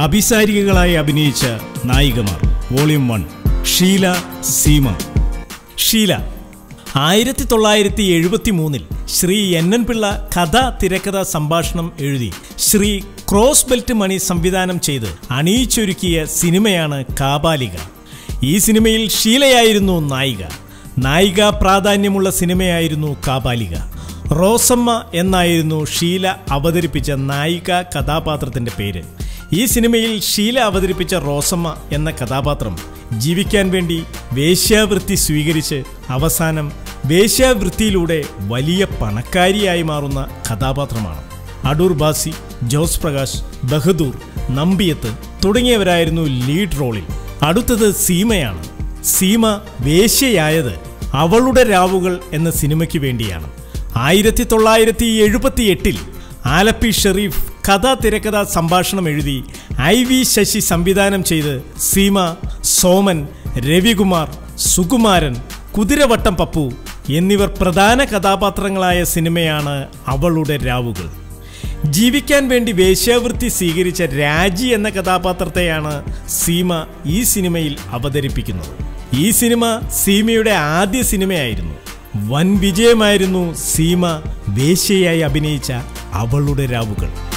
അഭിസാരികകളായി അഭിനയിച്ച നായികമാർ volume one Sheela Seema Sheela ആയിരത്തി തൊള്ളായിരത്തി എഴുപത്തി മൂന്നിൽ ശ്രീ എൻ എൻ പിള്ള കഥ തിരക്കഥ സംഭാഷണം എഴുതി ശ്രീ ക്രോസ് ബെൽറ്റ് മണി സംവിധാനം ചെയ്ത് അണിയിച്ചൊരുക്കിയ സിനിമയാണ് കാബാലിക ഈ സിനിമയിൽ ഷീലയായിരുന്നു നായിക നായിക പ്രാധാന്യമുള്ള സിനിമയായിരുന്നു കാബാലിക റോസമ്മ എന്നായിരുന്നു ഷീല അവതരിപ്പിച്ച നായിക കഥാപാത്രത്തിന്റെ പേര് ഈ സിനിമയിൽ ഷീല അവതരിപ്പിച്ച റോസമ്മ എന്ന കഥാപാത്രം ജീവിക്കാൻ വേണ്ടി വേശ്യാവൃത്തി സ്വീകരിച്ച് അവസാനം വേശ്യാവൃത്തിയിലൂടെ വലിയ പണക്കാരിയായി മാറുന്ന കഥാപാത്രമാണ് അടൂർ ബാസി ജോസ് പ്രകാശ് ബഹദൂർ നമ്പിയത്ത് തുടങ്ങിയവരായിരുന്നു ലീഡ് റോളിൽ അടുത്തത് സീമയാണ് സീമ വേശ്യയായത് അവളുടെ രാവുകൾ എന്ന സിനിമയ്ക്ക് വേണ്ടിയാണ് ആയിരത്തി തൊള്ളായിരത്തി എഴുപത്തി എട്ടിൽ ആലപ്പി ഷെറീഫ് കഥ തിരക്കഥ സംഭാഷണം എഴുതി ഐ വി ശശി സംവിധാനം ചെയ്ത് സീമ സോമൻ രവികുമാർ സുകുമാരൻ കുതിരവട്ടം പപ്പു എന്നിവർ പ്രധാന കഥാപാത്രങ്ങളായ സിനിമയാണ് അവളുടെ രാവുകൾ ജീവിക്കാൻ വേണ്ടി വേശ്യാവൃത്തി സ്വീകരിച്ച രാജി എന്ന കഥാപാത്രത്തെയാണ് സീമ ഈ സിനിമയിൽ അവതരിപ്പിക്കുന്നത് ഈ സിനിമ സീമയുടെ ആദ്യ സിനിമയായിരുന്നു വൻ വിജയമായിരുന്നു സീമ വേശ്യയായി അഭിനയിച്ച അവളുടെ രാവുകൾ